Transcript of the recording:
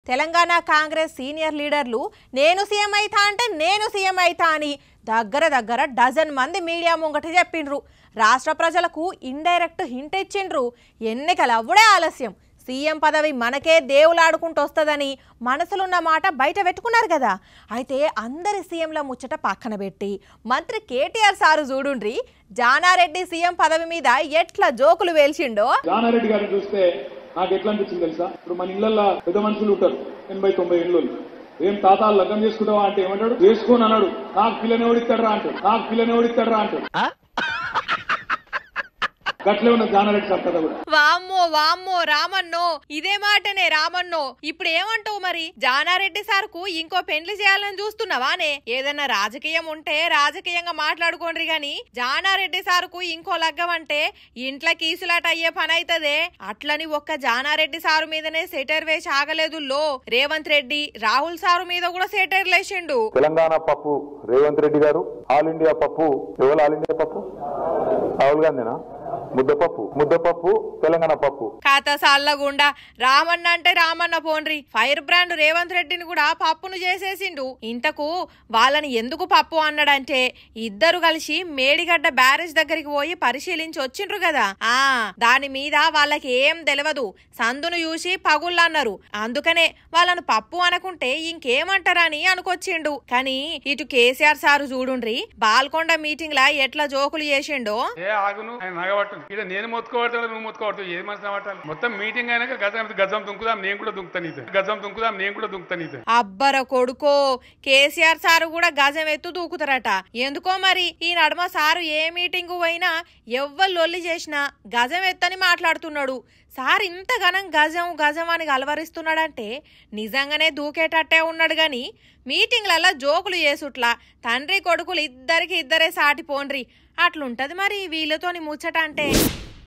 Telangana Congress senior లీడర్లు నేను CM అయితా అంటే నేను సీఎం అయితా అని దగ్గర దగ్గర డజన్ మంది మీడియా ముంగట చెప్పిండ్రు రాష్ట్ర ప్రజలకు ఇండైరెక్ట్ హింట్ ఇచ్చిండ్రు ఎన్నికలు అవ్వడే ఆలస్యం సీఎం పదవి మనకే దేవులాడుకుంటూ వస్తుందని మనసులున్న మాట బయట పెట్టుకున్నారు కదా అయితే అందరి సీఎంల ముచ్చట పక్కన పెట్టి మంత్రి కేటీఆర్ సారు చూడుండ్రి జానారెడ్డి సీఎం పదవి మీద ఎట్లా జోకులు వేల్చిండో జానారెడ్డి గారిని చూస్తే నాకు ఎట్లా అనిపించింది తెలుసా ఇప్పుడు మన ఇళ్లలో పెద్ద మనుషులు ఉంటారు ఎనభై తొంభై ఇళ్ళు ఏం తాత లగ్గం చేసుకుంటావా అంటే ఏమంటాడు చేసుకోని అన్నాడు నాకు పిల్లని ఓడిస్తాడరా అంటాడు నాకు పిల్లని ఓడిస్తాడరా అంటాడు గట్లే ఉన్న జానారెడ్డి సార్ కథ కూడా వామ్మో వామ్మో రామన్నో ఇదే మాటనే రామన్నో ఇప్పుడు ఏమంటావు మరి జానారెడ్డి సార్కు ఇంకో పెండ్లి చేయాలని చూస్తున్నావానే ఏదన్నా రాజకీయం ఉంటే రాజకీయంగా మాట్లాడుకోండి గాని జానారెడ్డి సార్కు ఇంకో లగ్గం అంటే ఇంట్లో కీసులాట అయ్యే పని అవుతదే అట్లని ఒక్క జానారెడ్డి సారు మీదనే సెటర్ వేసి ఆగలేదు లో రేవంత్ రెడ్డి రాహుల్ సారు మీద కూడా సెటర్ లేచిండు తెలంగాణ పప్పు రేవంత్ రెడ్డి గారు ఆల్ ఇండియా పప్పు ఎవరు ఆల్ ఇండియా పప్పు రాహుల్ గాంధీనా ముద్దపప్పు ముద్దపప్పు తెలంగాణ పప్పు ఖాతా సాల్లగుండా రామన్న అంటే రామన్న పోండ్రి ఫైర్ బ్రాండ్ రేవంత్ రెడ్డిని కూడా పప్పును చేసేసిండు ఇంతకు వాళ్ళని ఎందుకు పప్పు అన్నాడంటే ఇద్దరు కలిసి మేడిగడ్డ బ్యారేజ్ దగ్గరికి పోయి పరిశీలించి వచ్చిండ్రు కదా ఆ దాని మీద వాళ్ళకి ఏం తెలియదు సందును చూసి పగుళ్ళన్నారు అందుకనే వాళ్ళను పప్పు అనుకుంటే ఇంకేమంటారని అనుకొచ్చిండు కానీ ఇటు కేసీఆర్ సారు చూడుండ్రి బాల్కొండ మీటింగ్ లా ఎట్లా జోకులు చేసిండో ఏ ఆగును ఆయన నగబట్టు ఇక్కడ నేను మొత్తుకోవట్లేదు నువ్వు మొత్తుకోవట్లేదు ఏది మనసు పట్టాలి మొత్తం మీటింగ్ అయినాక గజం గజం దుంకుదాం నేను కూడా దుంకుతాను నీతో గజం దుంకుదాం నేను కూడా దుంకుతాను నీతో అబ్బర కొడుకో కేసీఆర్ సారు కూడా గజం ఎత్తు దూకుతారట ఎందుకో మరి ఈ నడుమ సారు ఏ మీటింగ్ పోయినా ఎవ్వరు లొల్లి చేసినా గజం ఎత్తని మాట్లాడుతున్నాడు సార్ ఇంత ఘనం గజం గజం అని అలవరిస్తున్నాడంటే నిజంగానే దూకేటట్టే ఉన్నాడు గాని మీటింగ్లలో జోకులు చేసుట్లా తండ్రి కొడుకులు ఇద్దరికి ఇద్దరే సాటి పోండ్రి అట్లుంటది మరి వీళ్ళతోని ముచ్చట అంటే